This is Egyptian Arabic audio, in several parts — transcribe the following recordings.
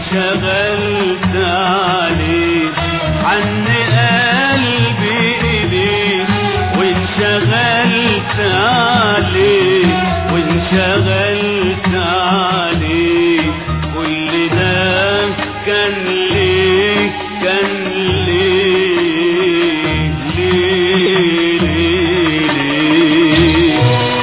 وانشغلت عليه عن قلبي إليه وانشغلت عليه وانشغلت عليه كل ده كان ليه كان ليه ليه ليه ليه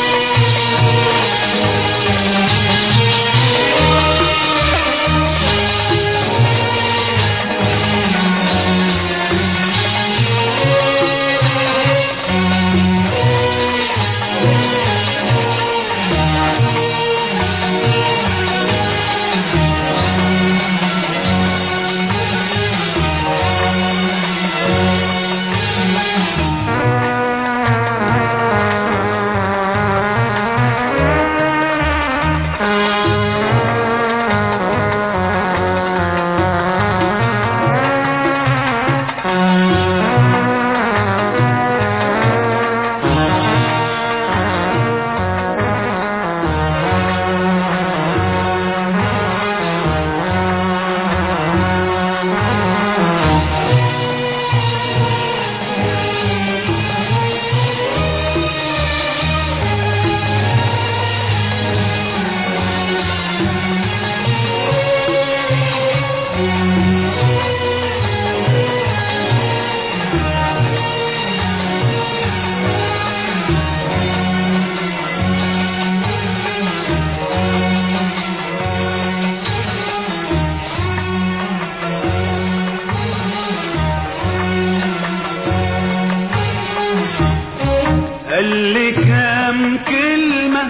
قال لي كام كلمة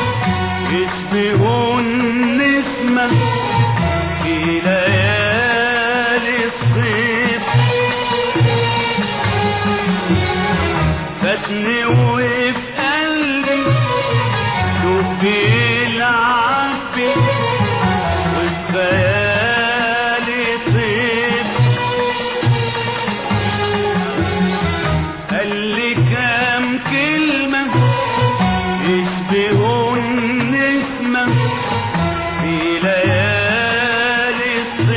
يشبهوا النسمة في ليالي الصيف فاتني وفي قلبي شوف بيلعب بي وفي خيالي طيف قال لي كام كلمة يشبهوا النسمة في ليالي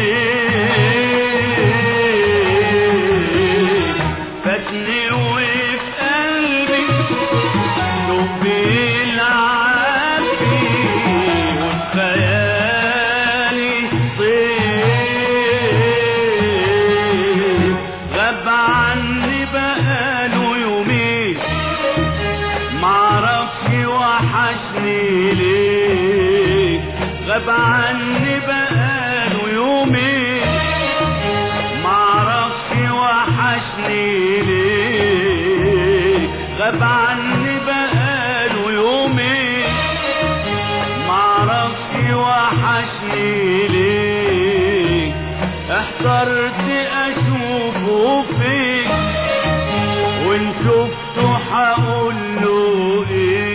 الصيف فاتني وفي قلبي شوف بيلعب فيه وفي خيالي طيف غاب عني بقاله يومين معرفش وحشني ليه غاب عني بقاله يومين معرفش وحشني ليه غاب عني بقاله يومين معرفش وحشني ليه احترت اشوفه فين وان شفته هقول له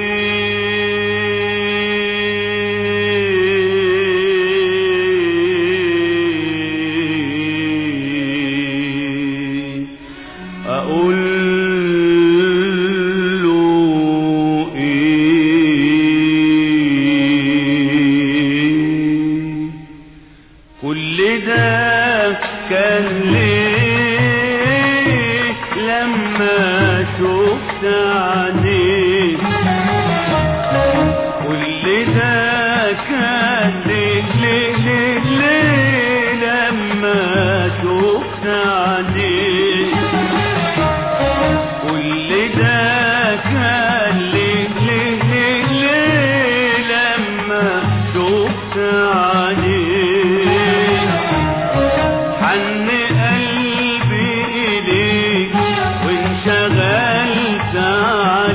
ايه اقول له ايه كل ده كان ليه لما شفت عينيك كل ده كان ليه ليه ليه ليه لما شفت عينيك كل ده كان ليه ليه ليه ليه لما شفت عينيك حن قلبي إليك وانشغلت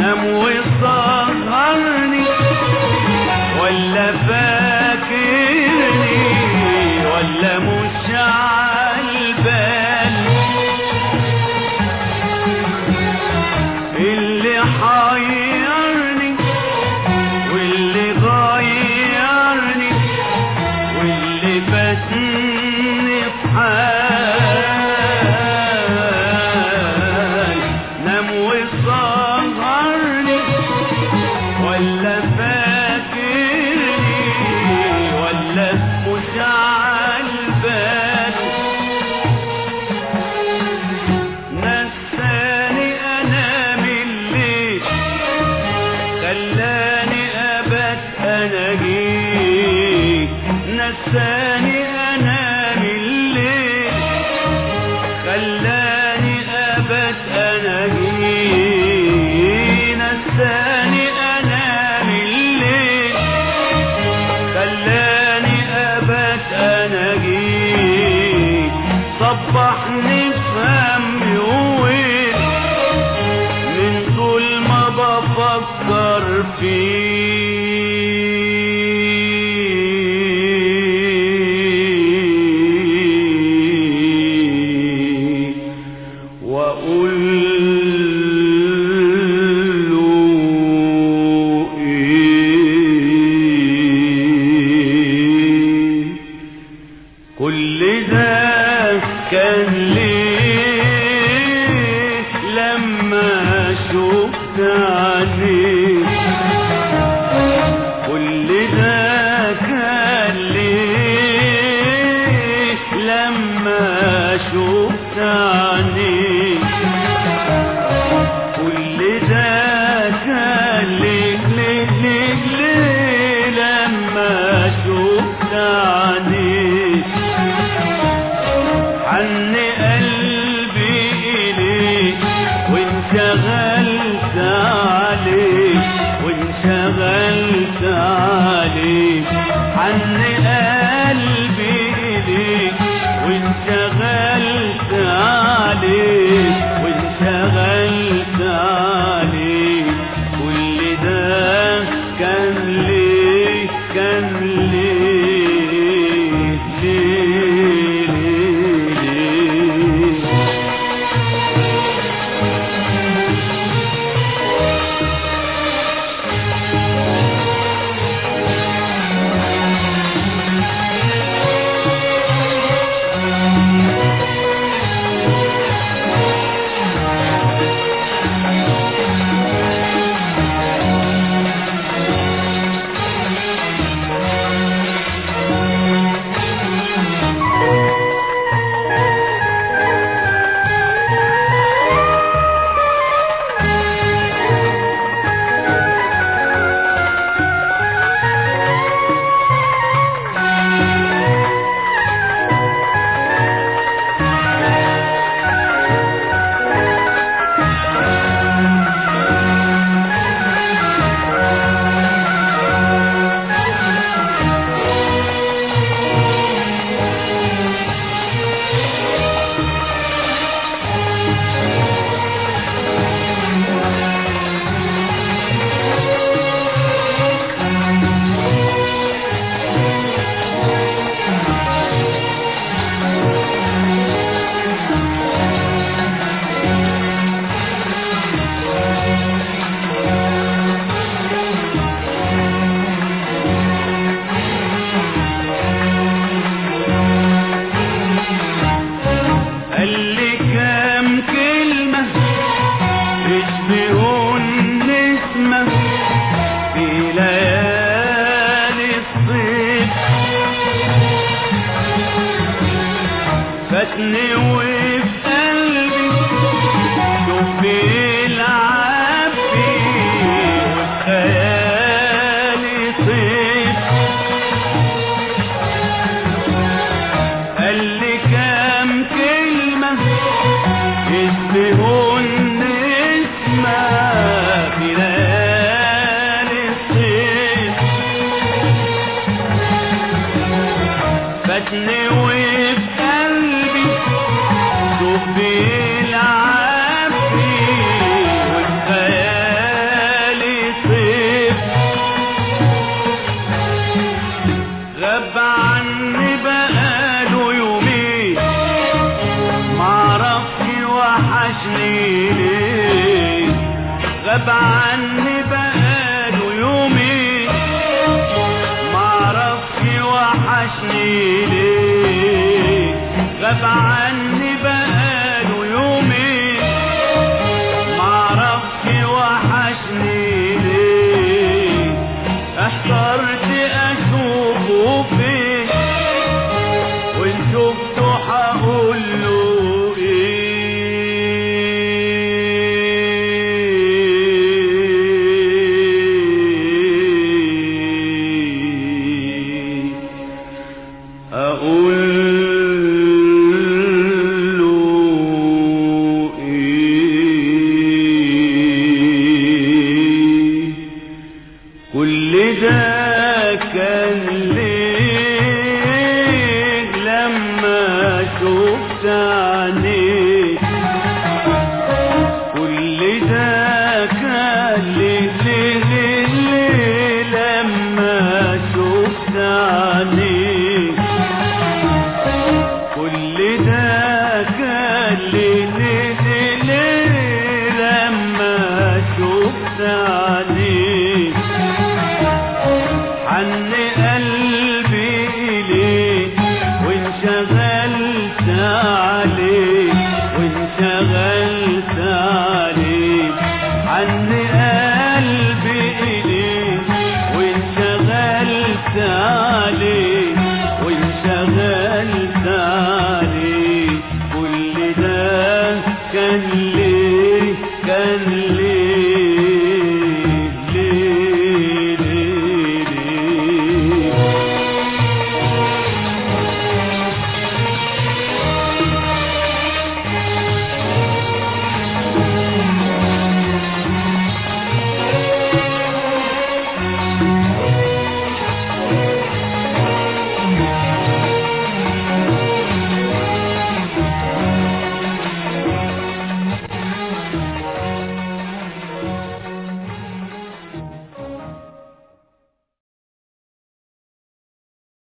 نام وسهرني ولا فاكرني ولا مش عالبال اللي حيرني واللي غيرني واللي فاتني في حال نام وسهرني ولا فاكرني ولا مش عالبال نساني انام الليل خلاني ابات انا جيت نساني انام الليل خلاني ابات انا جيت نساني انام الليل خلاني ابات انا جيت صبحني بهمي وويل من طول ما بفكر فيه واقول له ايه كل ده كان ليه لما شفت عليك كل ده كان ليه لما شفت عليك كل ده كان ليه ليه ليه ليه لما شفت عليك حن قلبي إليك وانشغلت عليك وانشغلت عليك حن قلبي إليك وانشغلت عليك غاب عني بقاله يومين معرفش وحشني ليه غاب عني بقاله يومين معرفش وحشني ليه احترت اشوفه فين وان شفته هقول له ايه اقول له ايه كل ده كان ليه لما شفت عينيك كل ده كان ليه ليه ليه ليه لما شفت عينيك كل ده كان ليه ليه ليه ليه لما شفت عينيك حن قلبي إليك وانشغلت عليك وانشغلت عليك حن